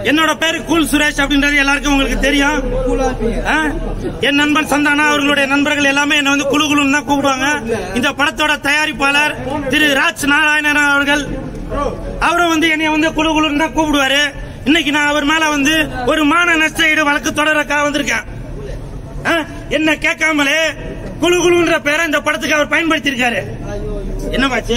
என்னோட பேரு கூல் சுரேஷ் அப்படின்றது எல்லாருக்கும் உங்களுக்கு தெரியும் ஆ? என் நண்பன் சந்தானா அவர்களுடைய நண்பர்கள் எல்லாமே என்ன வந்து குழு குழுன்னு தான் கூப்பிடுவாங்க இந்த படத்தோட தயாரிப்பாளர் திரு ராஜ் நாராயணன் அவர்கள் அவரும் வந்து என்னைய வந்து குழு குழுன்னு தான் கூப்பிடுவாரு இன்னைக்கு நான் அவர் மேல வந்து ஒரு மான நஷ்ட ஈடு வழக்கு தொடரக்கா வந்திருக்கேன் ஆ? என்ன கேட்காமலே குழு குழுன்ற பேரை இந்த படத்துக்கு அவர் பயன்படுத்தி இருக்காரு என்ன பாச்சு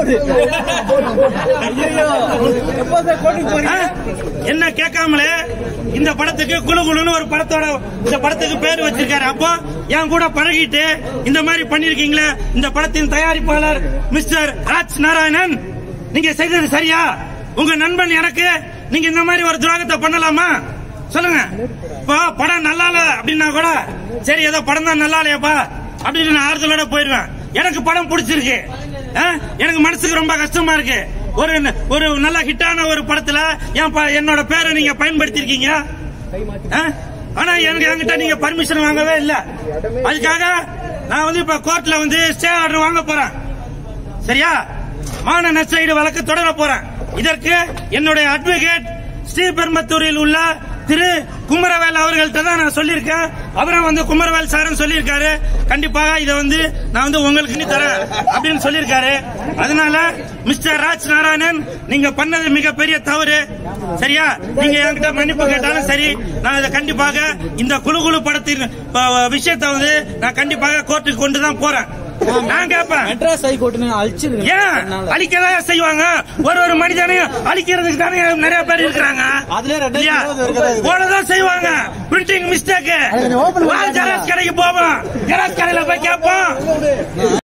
ஆ? என்ன கேட்காமலே இந்த படத்துக்கு குழு குழுன்னு ஒரு படத்தோட இந்த படத்துக்கு பேர் வச்சிருக்காரு அப்போ என் கூட பழகிட்டு இந்த மாதிரி பண்ணிருக்கீங்களே இந்த படத்தின் தயாரிப்பாளர் மிஸ்டர் ராஜ் நாராயணன் நீங்க செய்தது சரியா உங்க நண்பன் எனக்கு நீங்க இந்த மாதிரி ஒரு துரோகத்தை பண்ணலாமா சொல்லுங்க இப்போ படம் நல்லா இல்ல அப்படின்னா கூட சரி ஏதோ படம் தான் நல்லா இல்லையாப்பா அப்படின்னு நான் ஆறுதலோட போயிடுவேன் எனக்கு படம் பிடிச்சிருக்கு ஆ? எனக்கு மனசுக்கு ரொம்ப கஷ்டமா இருக்கு ஒரு ஒரு நல்ல ஹிட்டான ஒரு படத்துல என் ப- என்னோட பேரை நீங்க பயன்படுத்திருக்கீங்க ஆ? ஆனா எனக்கு என்கிட்ட நீங்க பர்மிஷன் வாங்கவே இல்ல அதுக்காக நான் வந்து இப்ப கோர்ட்ல வந்து ஸ்டே ஆர்டர் வாங்க போறேன் சரியா மான நஷ்டஈடு வழக்கு தொடர போறேன் இதற்கு என்னுடைய அட்வொகேட் ஸ்ரீபெரும்பத்தூரில் உள்ள திரு குமரவேல் அவர்கள்ட்ட தான் நான் சொல்லியிருக்கேன் அவரும் வந்து குமரவேல் சாரும் சொல்லியிருக்காரு கண்டிப்பாக இதை வந்து நான் வந்து உங்களுக்கு நீ தரேன் அப்படின்னு சொல்லியிருக்காரு அதனால மிஸ்டர் ராஜ் நாராயணன் நீங்க பண்ணது மிகப்பெரிய தவறு சரியா நீங்க என்கிட்ட மன்னிப்பு கேட்டாலும் சரி நான் இதை கண்டிப்பாக இந்த குழு குழு படத்தின் அஹ், விஷயத்தை வந்து நான் கண்டிப்பாக கோர்ட்டுக்கு கொண்டு தான் போறேன் நான் கேட்பேன் மெட்ராஸ் ஹைகோர்ட்னு அழிச்சிருங்க ஏன் அழிக்கதான் செய்வாங்க ஒரு ஒரு மனிதனையும் அழிக்கிறதுக்கு தானே நிறைய பேர் இருக்கிறாங்க அதுல ரெண்டாயிரத்தி இல்லையா? இருபது இருக்கிறது. போனதான் செய்வாங்க பிரிண்டிங் மிஸ்டேக் ஜெராக்ஸ் கடைக்கு போவோம் ஜெராக்ஸ் கடையில போய் கேட்போம்